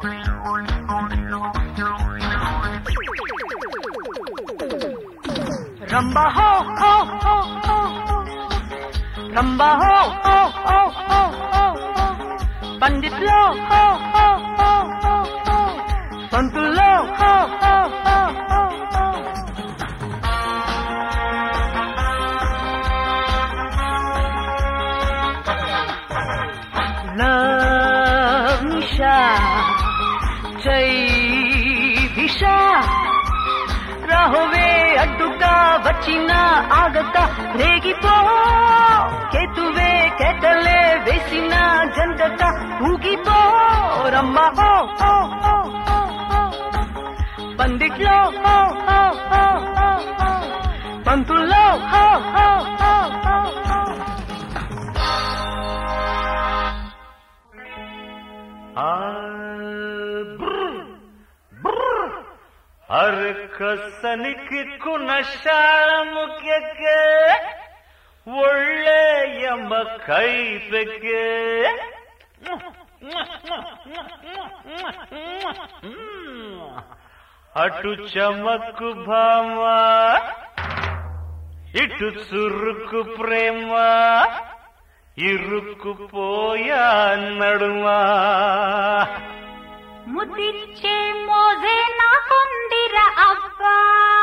Rumba హో హో హో హో రంబా హో హో హో హో హో పండిట్లో హో హో హో హో హో పంతుల్లో హో హో హో హో హో లవ్ నిషా జై దిశా రాహువే అడ్డుగా వచ్చిన ఆగక రేగిపో కేతువే కేటలే వేసిన జంగక ఊగిపో రమ్మ హో హో హో హో హో. పందిట్లో హో హో హో హో హో. పంతుల్లో హో హో హో హో హో. ಅರ್ಕಸನಿಗೆ ಕುಣಶಾಳಮುಖ್ಯಕ್ಕೆ ಒಳ್ಳೆ ಎಂಬ ಕೈ ಬೆಕ್ಕೆ అటు చమక్కు భామ ఇటు చురుకు ప్రేమ ఇరుక్కుపోయా నడుమా ముదిచ్చే మోజే నాకుందిర అబ్బా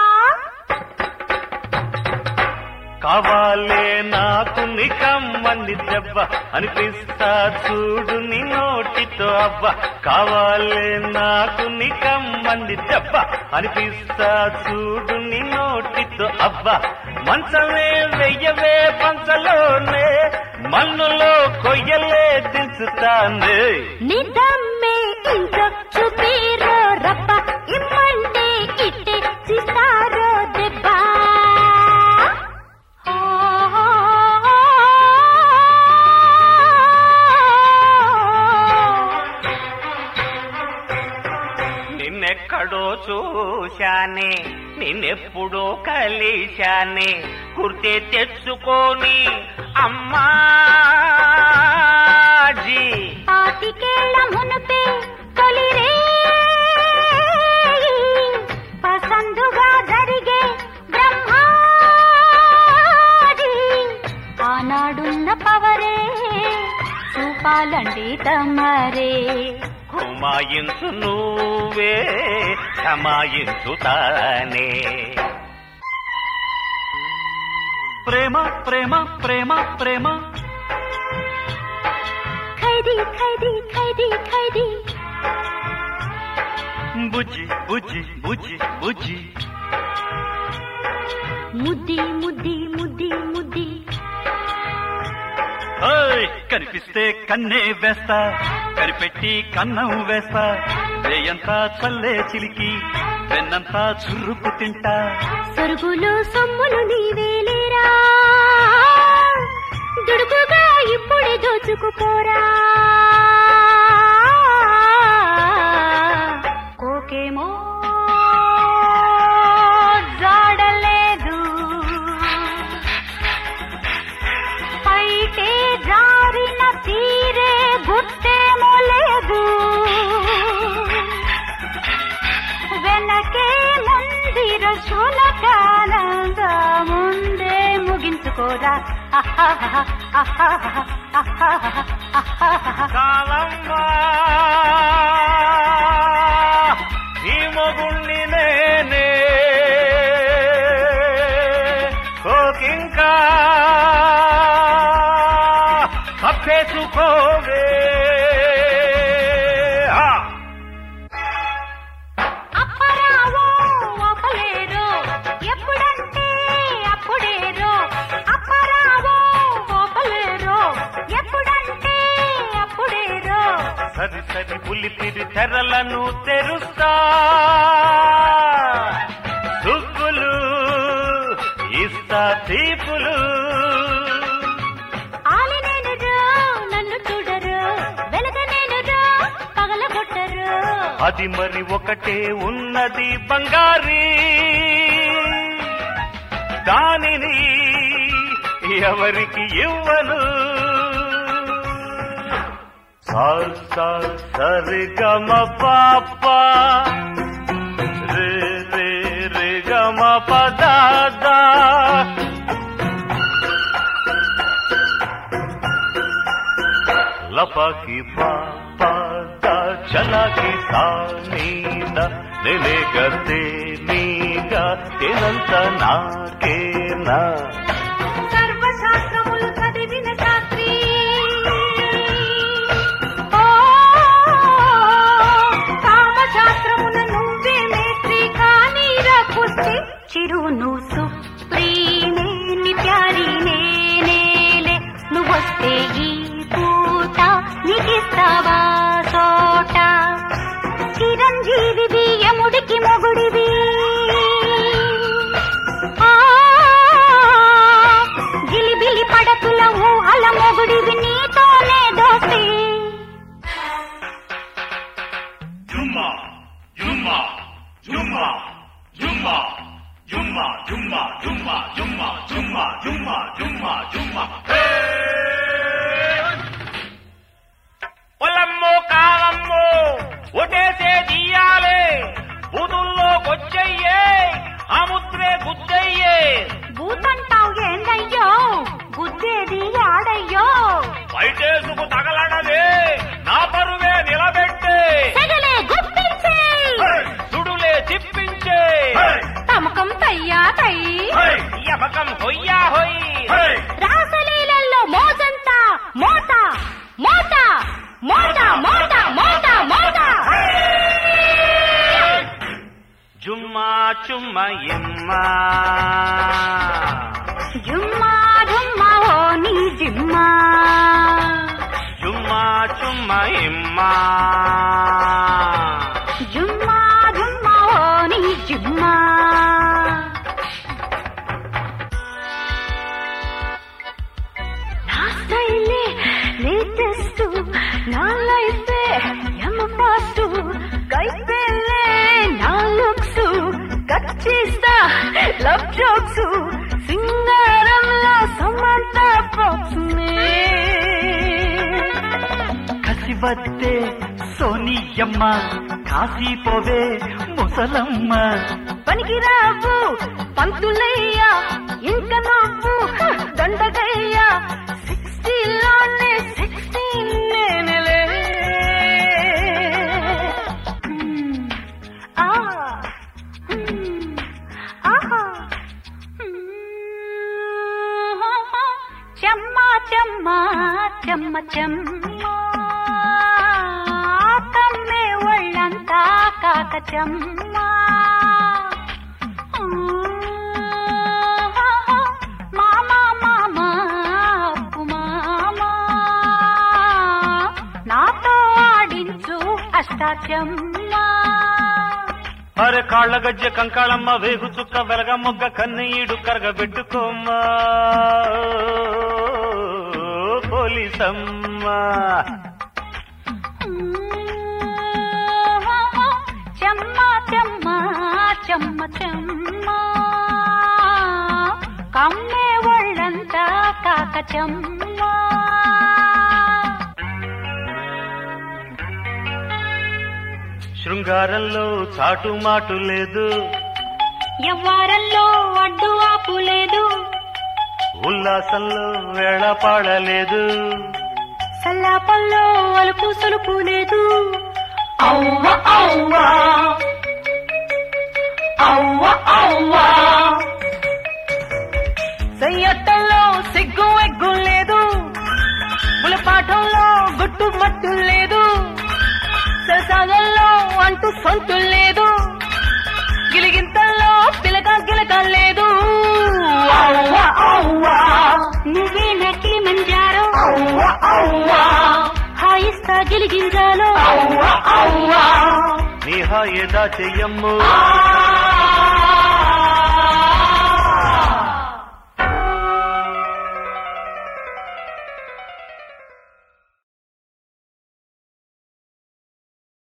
కావాలే నాకు నికమ్మని దెబ్బ అనిపిస్తా చూడు నీ నోటితో అవ్వ కావాలే నాకు నికమ్మని దెబ్బ అనిపిస్తా చూడు నీ నోటితో అవ్వ మంచమే వెయ్యవే పంచలోనే మన్నులో కొయ్యలే దించుతానే నిదమ్మే ఇంత చూపిరో రబ్బ ఇమ్మంటే ఇట్టే చిస్తారో దెబ్బ నిన్నెక్కడో చూశానే నిన్నెప్పుడో కలిశానే గుర్తే తెచ్చుకొని అమ్మాజీ పాతికేళ్ల మునుపే తొలిరే పసందుగా జరిగే బ్రహ్మాది ఆనాడున్న పవరే చూపాలండి తమరే కుమాయించు నువ్వే క్షమాయించుతానే ప్రేమ ప్రేమ ప్రేమ ప్రేమ ఖైదీ ఖైదీ ఖైదీ ఖైదీ బుజ్జి బుజ్జి బుజ్జి బుజ్జి ముద్ది ముద్ది ముద్ది ముద్ది ఓయ్ కనిపిస్తే కన్నే వేస్తా కనిపెట్టి కన్నం వేస్తా వేయంతా చల్లే చిలికి వెన్నంతా చురుకు తింటా సరుగులు సొమ్ములు నీవేలేరా దుడుకుగా ఇప్పుడే దోచుకుపోరా కోకేమో జాడలేదు పైకే జారిన తీరే గుర్తేమో లేదు వెనకే మందిర శునకానంగా ముందే ముగించుకోరా అహాహా, అహాహా, అహాహా, అహాహా. కాలమ్మా ఈ మొగుణ్ణి నేనే కోకింకా కప్పేసుకోవే ఆ! అప్పరావో అప్పలేరో ఎప్పుడంటే అప్పుడేరో అప్పరావో అప్పలేరో ఎప్పుడంటే అప్పుడేరో సరి సరి పులిపిరి తెరలను తెరుస్తా దుగ్గులు ఇస్తా తీపులు ఆలి నేనురో నన్ను చూడరు వెలగ నేనురో పగలగొట్టరు అది మరి ఒకటే ఉన్నది బంగారి దానిని ఎవరికి ఇవ్వను సార్ సార్ సరి గమ పాప రే రే రే గమ పదాదా లపకి పాపద చలకి సానీద నెలే గద్దే నీగ తెనంత నాకేనా సర్వశాస్త్రములు చదివిన శాస్త్రి ఓ, కామశాస్త్రమున నువ్వే మేస్త్రి కానీ రకుస్తే చిరును సుప్రీనే ని ప్యారి నేనేలే నువ్వొస్తే ఈ పూట నీకిస్తావా చోట చిరంజీవివి యముడికి మొగుడివి ఆ, గిలిబిలి పడతుల ఊహల మొగుడివి నీతోనే దోస్తి జుమ్మా జుమ్మా జుమ్మా జుమ్మా జుమ్మా జుమ్మా జుమ్మా జుమ్మా జుమ్మా జుమ్మా జుమ్మా జుమ్మా పొలమ్మో కాలమ్మో ఒటేసే తీయాలే బూతుల్లో కొచ్చయ్యే ఆ ముద్రే గుద్దయ్యే భూతంటావు ఏందయ్యో గుద్దేది ఆడయ్యో బయటేసుకు తగలడదే నా పరువే నిలబెట్టే సెగలే గుప్పించే సుడులే తిప్పించే తమకం తయ్యా తయ్యి యమకం హొయ్యా హొయ్ రాసలీలల్లో మోజంతా మోత మోత మోత మోత మోత మోత జుమ్మా చుమ్మ ఎమ్మా జుమ్మా జుమ్మా ఓ నీ జిమ్మా జుమ్మా చుమ్మ ఎమ్మా జుమ్మా జుమ్మా ఓ నీ జిమ్మా నా స్టైలే లేటెస్ట్ నా లైఫే ఎమ ఫాస్ట్ కైపేలే నా లుక్స్ కట్ చేస్తా లవ్ జోక్స్ సింగారంలో సమంత బాక్స్ కసివత్తే సోనియమ్మ కాసిపోవే ముసలమ్మ పనికిరావు పంతులయ్యా ఇంక నువ్వు దండగయ్యా సిక్స్టీలోనే సిక్స్టీన్ నేనలే హ్మ్. ఆ. హ్మ్. ఆహా. హ్మ్. చెమ్మ చెమ్మ చెమ్మ చెమ్మ కమ్మే ఒళ్ళంతా కాక చెమ్మ మామ మామ అప్పు మామ నాతో ఆడించు అష్టాచమ్మ అరే కాళ్ళ గజ్జ కంకాళమ్మ వేగు చుక్క వెలగ మొగ్గ కన్నీడు కరగబెట్టుకోమ్మా పోలీసమ్మ చెమ్మ చెమ్మ చెమ్మ చెమ్మ కమ్మే ఒళ్ళంతా కాక చెమ్మ శృంగారంలో చాటు మాటు లేదు ఎవ్వారంలో అడ్డు ఆపు లేదు ఉల్లాసంలో వేళ పాడలేదు సల్లాపల్లో అలుపు సొలుపు లేదు అవ్వ అవ్వ అవ్వ అవ్వ సయ్యట్టల్లో సిగ్గు ఎగ్గు లేదు పులపాఠంలో గుట్టు మట్టు లేదు సరసాగల్లో అంటూ సొంటు లేదు గిలిగింతల్లో పిలక గిలక లేదు అవ్వ అవ్వ నువ్వే నకిలి మంజారో అవ్వ అవ్వ హాయిస్తా గిలిగింజాలో అవ్వ అవ్వ నీ హాయేదా చెయ్యమ్ము ఆ